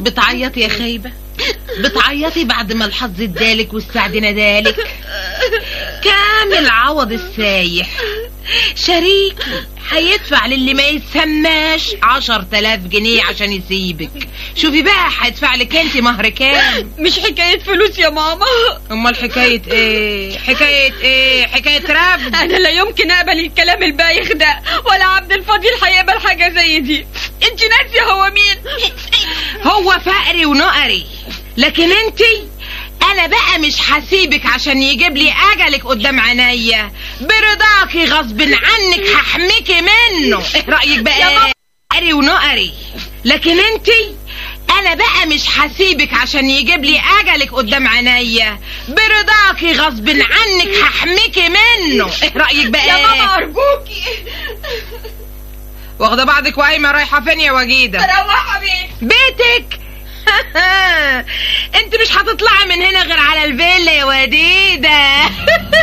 بتعيطي يا خايبة بتعيطي بعد ما الحظ ادالك والسعد نادالك كامل عوض السايح شريكي هيدفع للي ما يسماش عشر تلاف جنيه عشان يسيبك شوفي بقى هيدفع لك انت مهر كام مش حكاية فلوس يا ماما امال حكاية ايه حكاية ايه حكاية رفض انا لا يمكن اقبل الكلام البايخ ده ولا عبد الفضيل هيقبل حاجة زي دي انت ناسية هو مين هو فقري ونقري لكن انتي انا بقى مش هسيبك عشان يجيب لي اجلك قدام عينيا برضاكي غصب عنك هحميكي منه ايه رايك بقى يا ماما. قري ونقري لكن انتي انا بقى مش هسيبك عشان يجيب لي اجلك قدام عينيا برضاكي غصب عنك هحميكي منه ايه رايك بقى يا ماما ارجوكي واخده بعضك وقايمه رايحه فين يا وجيده روح بيك بيتك انت مش هتطلعي من هنا غير على البيت